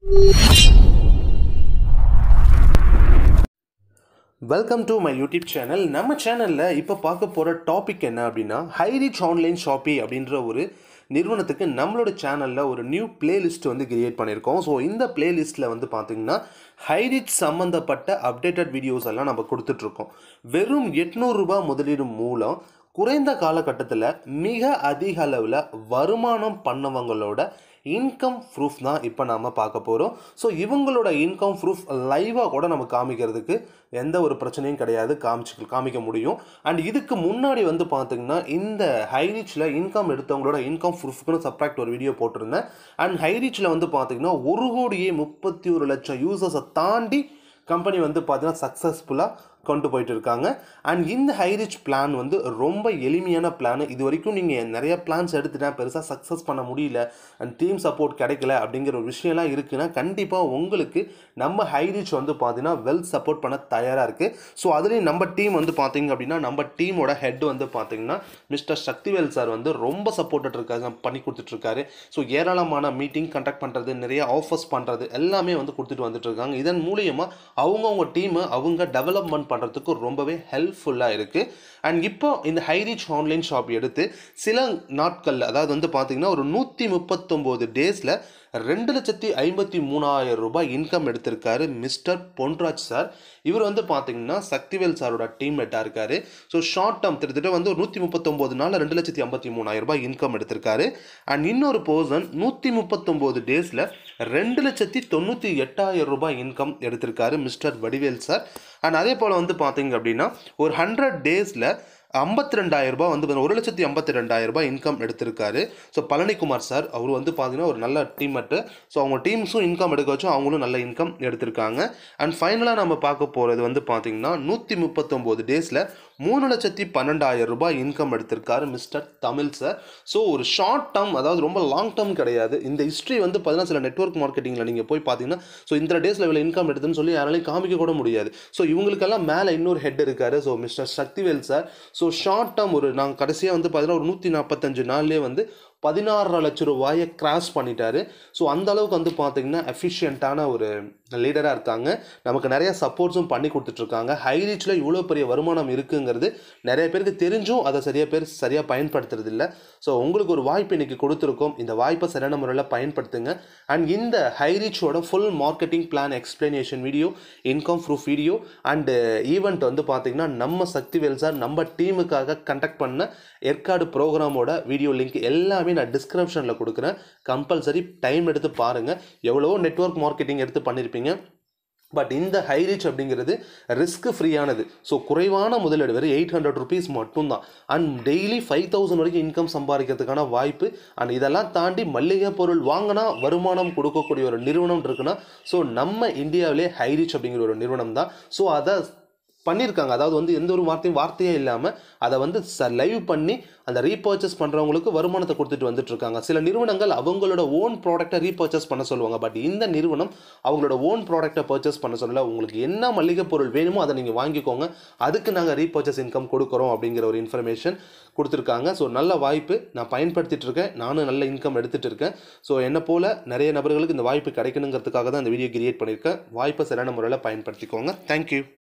welcome to my YouTube channel நம்ம சேனலில் இப்போ பார்க்க போகிற டாபிக் என்ன அப்படின்னா ஹைரிச் ஆன்லைன் ஷாப்பி அப்படின்ற ஒரு நிறுவனத்துக்கு நம்மளோட சேனலில் ஒரு நியூ பிளேலிஸ்ட் வந்து கிரியேட் பண்ணியிருக்கோம் ஸோ இந்த பிளேலிஸ்ட்டில் வந்து பார்த்திங்கன்னா ஹைரிச் சம்மந்தப்பட்ட அப்டேட்டட் வீடியோஸ் எல்லாம் நம்ம கொடுத்துட்ருக்கோம் வெறும் எட்நூறுரூபா முதலீடு மூலம் குறைந்த காலகட்டத்தில் மிக அதிக அளவில் வருமானம் பண்ணவங்களோட இன்கம் ப்ரூஃப் தான் இப்போ நாம் பார்க்க போகிறோம் ஸோ இவங்களோட இன்கம் ப்ரூஃப் லைவாக கூட நம்ம காமிக்கிறதுக்கு எந்த ஒரு பிரச்சனையும் கிடையாது காமிச்சு காமிக்க முடியும் அண்ட் இதுக்கு முன்னாடி வந்து பார்த்திங்கன்னா இந்த ஹைரீச்சில் இன்கம் எடுத்தவங்களோட இன்கம் ப்ரூஃப்க்குன்னு சப்ராக்ட் ஒரு வீடியோ போட்டிருந்தேன் அண்ட் ஹைரீச்சில் வந்து பார்த்திங்கன்னா ஒரு கோடியே முப்பத்தி ஒரு லட்சம் யூசர்ஸை தாண்டி கம்பெனி வந்து பார்த்தீங்கன்னா சக்ஸஸ்ஃபுல்லாக கொண்டு போயிட்டு இருக்காங்க அண்ட் இந்த ஹைரிச் பிளான் வந்து ரொம்ப எளிமையான பிளான் இது வரைக்கும் நீங்கள் நிறைய பிளான்ஸ் எடுத்துட்டேன் பெருசாக சக்ஸஸ் பண்ண முடியல அண்ட் டீம் சப்போர்ட் கிடைக்கல அப்படிங்கிற ஒரு விஷயம்லாம் இருக்குன்னா கண்டிப்பாக உங்களுக்கு நம்ம ஹைரிச் வந்து பார்த்தீங்கன்னா வெல் சப்போர்ட் பண்ண தயாராக இருக்குது ஸோ அதுலேயும் நம்ம டீம் வந்து பார்த்தீங்க அப்படின்னா நம்ம டீமோட ஹெட் வந்து பார்த்தீங்கன்னா மிஸ்டர் சக்திவேல் சார் வந்து ரொம்ப சப்போர்ட்டட் இருக்காரு பண்ணி கொடுத்துட்ருக்காரு ஸோ ஏராளமான மீட்டிங் கண்டக்ட் பண்ணுறது நிறைய ஆஃபர்ஸ் பண்ணுறது எல்லாமே வந்து கொடுத்துட்டு வந்துட்டு இருக்காங்க இதன் மூலியமாக அவங்கவுங்க டீமை அவங்க டெவலப்மெண்ட் பண்ணுறதுக்கு ரொம்பவே ஹெல்ப்ஃபுல்லாக இருக்குது அண்ட் இப்போ இந்த ஹைரீச் ஆன்லைன் ஷாப் எடுத்து சில நாட்களில் அதாவது வந்து பார்த்திங்கன்னா ஒரு நூற்றி முப்பத்தொம்போது டேஸில் ரெண்டு லட்சத்தி ஐம்பத்தி மூணாயிரம் ரூபாய் இன்கம் எடுத்திருக்காரு மிஸ்டர் பொன்ராஜ் சார் இவர் வந்து பார்த்தீங்கன்னா சக்திவேல் சாரோட டீம்மேட்டாக இருக்கார் ஸோ ஷார்ட் டேர்ம் கிட்டத்தட்ட வந்து ஒரு நூற்றி முப்பத்தொம்போது நாளில் ரெண்டு லட்சத்தி ஐம்பத்தி மூணாயிரம் ரூபாய் இன்கம் எடுத்திருக்காரு அண்ட் இன்னொரு பர்சன் நூற்றி முப்பத்தொம்போது டேஸில் ரெண்டு லட்சத்தி தொண்ணூற்றி எட்டாயிரம் ரூபாய் இன்கம் எடுத்திருக்காரு மிஸ்டர் வடிவேல் சார் அண்ட் அதே போல் வந்து பார்த்தீங்க அப்படின்னா ஒரு ஹண்ட்ரட் டேஸில் ஐம்பத்தி ரெண்டாயிரம் ரூபாய் வந்து ஒரு லட்சத்தி ஐம்பத்தி ரெண்டாயிரம் ரூபாய் இன்கம் எடுத்திருக்காரு ஸோ பழனிக்குமார் சார் அவர் வந்து பார்த்தீங்கன்னா ஒரு நல்ல டீம்மேட்டு ஸோ அவங்க டீம்ஸும் இன்கம் எடுக்க வச்சும் அவங்களும் நல்ல இன்கம் எடுத்திருக்காங்க அண்ட் ஃபைனலாக நம்ம பார்க்க போகிறது வந்து பார்த்தீங்கன்னா நூற்றி முப்பத்தொம்போது டேஸில் மூணு லட்சத்தி பன்னெண்டாயிரம் ரூபாய் இன்கம் எடுத்திருக்காரு மிஸ்டர் தமிழ் சார் ஸோ ஒரு ஷார்ட் டேர்ம் அதாவது ரொம்ப லாங் டேர்ம் கிடையாது இந்த ஹிஸ்ட்ரி வந்து பார்த்தீங்கன்னா சில நெட்ஒர்க் மார்க்கெட்டிங்கில் நீங்கள் போய் பார்த்தீங்கன்னா ஸோ இந்த டேஸில் இவ்வளோ இன்கம் எடுத்துன்னு சொல்லி யாராலையும் காமிக்க கூட முடியாது ஸோ இவங்களுக்கெல்லாம் மேலே இன்னொரு ஹெட் இருக்காரு so mister Sakthivel sir so short term ஒரு நாங்கள் கடைசியாக வந்து பார்த்தீங்கன்னா ஒரு நூற்றி நாற்பத்தஞ்சு நாள்லேயே வந்து பதினாறரை லட்சம் ரூபாயை கிராஸ் பண்ணிட்டாரு ஸோ அந்த அளவுக்கு வந்து பார்த்தீங்கன்னா எஃபிஷியண்ட்டான ஒரு லீடராக இருக்காங்க நமக்கு நிறைய சப்போர்ட்ஸும் பண்ணி கொடுத்துட்ருக்காங்க ஹை ரீச்சில் இவ்வளோ பெரிய வருமானம் இருக்குங்கிறது நிறைய பேருக்கு தெரிஞ்சும் அதை சரியாக பேர் சரியாக பயன்படுத்துறது இல்லை ஸோ உங்களுக்கு ஒரு வாய்ப்பு இன்றைக்கி கொடுத்துருக்கோம் இந்த வாய்ப்பை சரியான முறையில் பயன்படுத்துங்க அண்ட் இந்த ஹை ரீச்சோட full marketing plan explanation video income proof video and event வந்து பார்த்திங்கன்னா நம்ம சக்திவேல் சார் நம்ம டீமுக்காக கண்டக்ட் பண்ண ஏற்காடு ப்ரோக்ராமோட வீடியோ லிங்க் எல்லாமே நான் டிஸ்கிரிப்ஷனில் கொடுக்குறேன் கம்பல்சரி டைம் எடுத்து பாருங்கள் எவ்வளவோ நெட்ஒர்க் மார்க்கெட்டிங் எடுத்து பண்ணியிருப்பீங்க பட் இந்த ஹை ரீச் அப்படிங்கிறது ரிஸ்க் ஃப்ரீயானது ஸோ குறைவான முதலீடு வெறும் எயிட் ஹண்ட்ரட் ருபீஸ் மட்டும்தான் அண்ட் டெய்லி ஃபைவ் தௌசண்ட் வரைக்கும் இன்கம் சம்பாதிக்கிறதுக்கான வாய்ப்பு அண்ட் இதெல்லாம் தாண்டி மல்லிகை பொருள் வாங்கினா வருமானம் கொடுக்கக்கூடிய ஒரு நிறுவனம் இருக்குன்னா ஸோ நம்ம இந்தியாவிலே ஹை ரீச் அப்படிங்கிற ஒரு நிறுவனம் தான் ஸோ அதை பண்ணியிருக்காங்க அதாவது வந்து எந்த ஒரு வார்த்தையும் வார்த்தையே இல்லாமல் அதை வந்து ச லைவ் பண்ணி அந்த ரீபர்ச்சேஸ் பண்ணுறவங்களுக்கு வருமானத்தை கொடுத்துட்டு வந்துட்டு இருக்காங்க சில நிறுவனங்கள் அவங்களோட ஓன் ப்ராடக்ட்டை ரீபர்ச்சேஸ் பண்ண சொல்லுவாங்க பட் இந்த நிறுவனம் அவங்களோட ஓன் ப்ராடக்ட்டை பர்ச்சேஸ் பண்ண சொல்லல உங்களுக்கு என்ன மளிகை பொருள் வேணுமோ அதை நீங்கள் வாங்கிக்கோங்க அதுக்கு நாங்கள் ரீபர்ச்சேஸ் இன்கம் கொடுக்குறோம் அப்படிங்கிற ஒரு இன்ஃபர்மேஷன் கொடுத்துருக்காங்க ஸோ நல்ல வாய்ப்பு நான் பயன்படுத்திட்டு இருக்கேன் நானும் நல்ல இன்கம் எடுத்துகிட்டு இருக்கேன் ஸோ என்னை போல் நிறைய நபர்களுக்கு இந்த வாய்ப்பு கிடைக்கணுங்கிறதுக்காக தான் இந்த வீடியோ கிரியேட் பண்ணியிருக்கேன் வாய்ப்பை சரியான முறையில் பயன்படுத்திக்கோங்க தேங்க்யூ